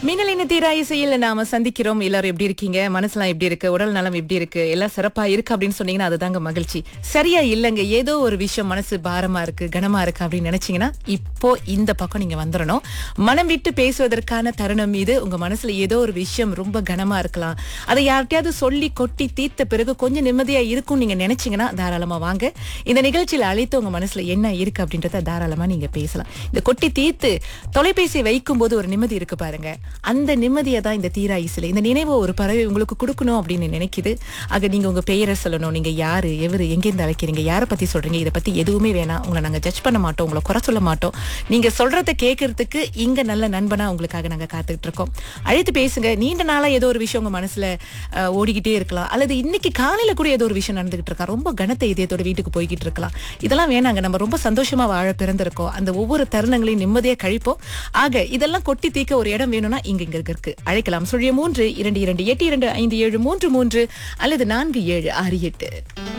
மின்னலின தீரா இசையில் நாம சந்திக்கிறோம் எல்லாரும் எப்படி இருக்கீங்க மனசுலாம் எப்படி இருக்கு உடல் நலம் எப்படி இருக்கு எல்லாம் சிறப்பா இருக்கு அப்படின்னு சொன்னீங்கன்னா அதுதாங்க மகிழ்ச்சி சரியா இல்லைங்க ஏதோ ஒரு விஷயம் மனசு பாரமா இருக்கு கனமா இருக்கு அப்படின்னு நினைச்சீங்கன்னா இப்போ இந்த பக்கம் நீங்க வந்துடணும் மனம் விட்டு பேசுவதற்கான தருணம் மீது உங்க மனசுல ஏதோ ஒரு விஷயம் ரொம்ப கனமா இருக்கலாம் அதை யார்கிட்டயாவது சொல்லி கொட்டி தீர்த்த பிறகு கொஞ்சம் நிம்மதியா இருக்கும் நீங்க நினைச்சீங்கன்னா தாராளமா வாங்க இந்த நிகழ்ச்சியில அழைத்து உங்க மனசுல என்ன இருக்கு அப்படின்றத தாராளமா நீங்க பேசலாம் இந்த கொட்டி தீர்த்து தொலைபேசி வைக்கும் போது ஒரு நிம்மதி இருக்கு பாருங்க அந்த நிம்மதியை தான் இந்த தீரா இசையில இந்த நினைவை ஒரு பறவை உங்களுக்கு கொடுக்கணும் அப்படின்னு நினைக்குது ஆக நீங்க உங்க பெயரை சொல்லணும் நீங்க யாரு எவரு எங்கேருந்து அழைக்கிறீங்க யாரை பத்தி சொல்றீங்க இதை பத்தி எதுவுமே வேணாம் உங்களை நாங்க ஜட்ஜ் பண்ண மாட்டோம் உங்களை குறை சொல்ல மாட்டோம் நீங்க சொல்றத கேட்கறதுக்கு இங்க நல்ல நண்பனா உங்களுக்காக நாங்க காத்துக்கிட்டு இருக்கோம் அழைத்து பேசுங்க நீண்ட நாளா ஏதோ ஒரு விஷயம் உங்க மனசுல அஹ், ஓடிக்கிட்டே இருக்கலாம் அல்லது இன்னைக்கு காலையில கூட ஏதோ ஒரு விஷயம் நடந்துகிட்டு இருக்கா ரொம்ப கனத்த இதயத்தோட வீட்டுக்கு போய்கிட்டு இருக்கலாம் இதெல்லாம் வேணாங்க நம்ம ரொம்ப சந்தோஷமா வாழ பிறந்திருக்கோம் அந்த ஒவ்வொரு தருணங்களையும் நிம்மதியா கழிப்போம் ஆக இதெல்லாம் கொட்டி தீக்க ஒரு இடம் வேணும்னா இங்க இங்க இருக்கு அழைக்கலாம் சுழிய மூன்று இரண்டு இரண்டு எட்டு இரண்டு ஐந்து ஏழு மூன்று மூன்று அல்லது நான்கு ஏழு ஆறு எட்டு